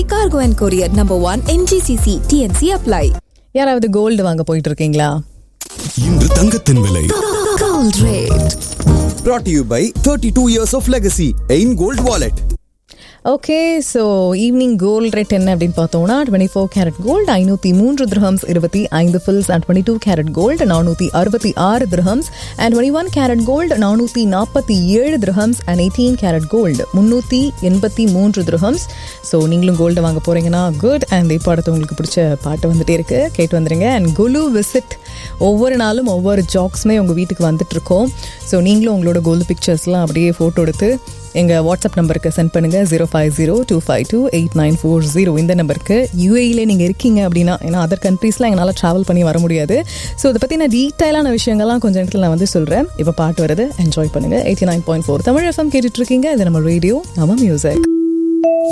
Cargo and Courier Number 1 MGCC TNC Apply. யாராவது gold வாங்க போயிட்டு இருக்கீங்களா இன்று தங்கத்தின் விலை Gold rate. brought to you by 32 years of legacy in gold wallet okay so evening gold rate என்ன அப்படின்னு பார்த்தோம்னா டுவெண்ட்டி ஃபோர் கேரட் கோல்டு ஐநூற்றி மூன்று திரஹம்ஸ் இருபத்தி ஐந்து fils and twenty two carat gold நானூற்றி அறுபத்தி ஆறு dirhams and twenty one carat gold நானூற்றி நாற்பத்தி ஏழு dirhams and eighteen carat gold முந்நூற்றி எண்பத்தி மூன்று திரஹம்ஸ் ஸோ நீங்களும் கோல்டு வாங்க போகிறீங்கன்னா குட் அண்ட் இப்போ அடுத்து உங்களுக்கு பிடிச்ச பாட்டு வந்துட்டே இருக்கு கேட்டு வந்துருங்க அண்ட் குலு விசிட் ஒவ்வொரு நாளும் ஒவ்வொரு ஜாக்ஸுமே உங்கள் வீட்டுக்கு வந்துட்டு இருக்கோம் ஸோ நீங்களும் உங்களோட கோல்டு பிக்சர்ஸ்லாம் அப்படியே ஃபோட்டோ எடுத்து எங்கள் வாட்ஸ்அப் நம்பருக்கு சென்ட் பண்ணுங்கள் zero five zero two five two eight nine four zero இந்த நம்பருக்கு யூஏயில் நீங்கள் இருக்கீங்க அப்படின்னா ஏன்னா அதர் கண்ட்ரீஸ்லாம் எங்களால் ட்ராவல் பண்ணி வர முடியாது ஸோ இதை பற்றின டீட்டெயிலான விஷயங்கள்லாம் கொஞ்சம் இடத்துல நான் வந்து சொல்கிறேன் இப்போ பாட்டு வருது என்ஜாய் பண்ணுங்கள் eighty nine point four Tamil FM கேட்டுட்ருக்கீங்க இது நம்ம ரேடியோ நம்ம மியூசிக்